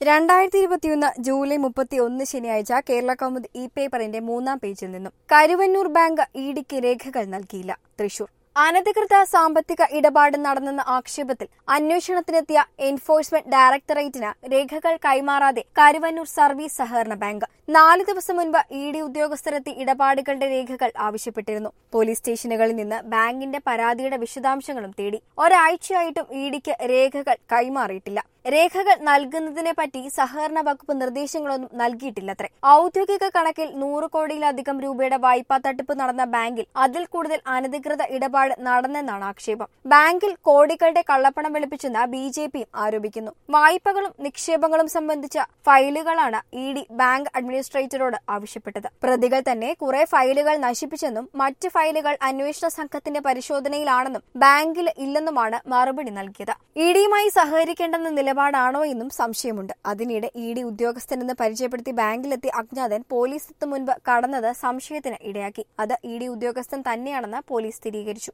രണ്ടായിരത്തി ഇരുപത്തിയൊന്ന് ജൂലൈ മുപ്പത്തി ഒന്ന് ശനിയാഴ്ച കേരള കൗമുദി ഇ പേപ്പറിന്റെ മൂന്നാം പേജിൽ നിന്നും കരുവന്നൂർ ബാങ്ക് ഇഡിക്ക് രേഖകൾ നൽകിയില്ല തൃശൂർ അനധികൃത സാമ്പത്തിക ഇടപാട് നടന്നെന്ന ആക്ഷേപത്തിൽ അന്വേഷണത്തിനെത്തിയ എൻഫോഴ്സ്മെന്റ് ഡയറക്ടറേറ്റിന് രേഖകൾ കൈമാറാതെ കരുവന്നൂർ സർവീസ് സഹകരണ ബാങ്ക് നാല് ദിവസം മുൻപ് ഇ ഡി ഉദ്യോഗസ്ഥരെത്തി ഇടപാടുകളുടെ രേഖകൾ ആവശ്യപ്പെട്ടിരുന്നു പോലീസ് സ്റ്റേഷനുകളിൽ നിന്ന് ബാങ്കിന്റെ പരാതിയുടെ വിശദാംശങ്ങളും തേടി ഒരാഴ്ചയായിട്ടും ഇ ഡിക്ക് രേഖകൾ കൈമാറിയിട്ടില്ല രേഖകൾ നൽകുന്നതിനെ പറ്റി സഹകരണ വകുപ്പ് നിർദ്ദേശങ്ങളൊന്നും നൽകിയിട്ടില്ലത്രേ ഔദ്യോഗിക കണക്കിൽ നൂറ് കോടിയിലധികം രൂപയുടെ വായ്പാ തട്ടിപ്പ് നടന്ന ബാങ്കിൽ അതിൽ കൂടുതൽ അനധികൃത ഇടപാട് നടന്നെന്നാണ് ആക്ഷേപം ബാങ്കിൽ കോടികളുടെ കള്ളപ്പണം വെളുപ്പിച്ചെന്ന് ബി ജെ പിയും ആരോപിക്കുന്നു വായ്പകളും നിക്ഷേപങ്ങളും സംബന്ധിച്ച ഫയലുകളാണ് ഇ ഡി ബാങ്ക് അഡ്മിനിസ്ട്രേറ്ററോട് ആവശ്യപ്പെട്ടത് പ്രതികൾ തന്നെ കുറെ ഫയലുകൾ നശിപ്പിച്ചെന്നും മറ്റ് ഫയലുകൾ അന്വേഷണ സംഘത്തിന്റെ പരിശോധനയിലാണെന്നും ബാങ്കിൽ ഇല്ലെന്നുമാണ് മറുപടി നൽകിയത് ഇ ഡിയുമായി സഹകരിക്കേണ്ടെന്ന നിലപാടാണോ എന്നും സംശയമുണ്ട് അതിനിടെ ഇ ഡി ഉദ്യോഗസ്ഥനെന്ന് പരിചയപ്പെടുത്തി ബാങ്കിലെത്തി അജ്ഞാതൻ പോലീസ് എത്തും മുൻപ് കടന്നത് സംശയത്തിന് ഇടയാക്കി അത് ഇ ഡി ഉദ്യോഗസ്ഥൻ തന്നെയാണെന്ന് പോലീസ് സ്ഥിരീകരിച്ചു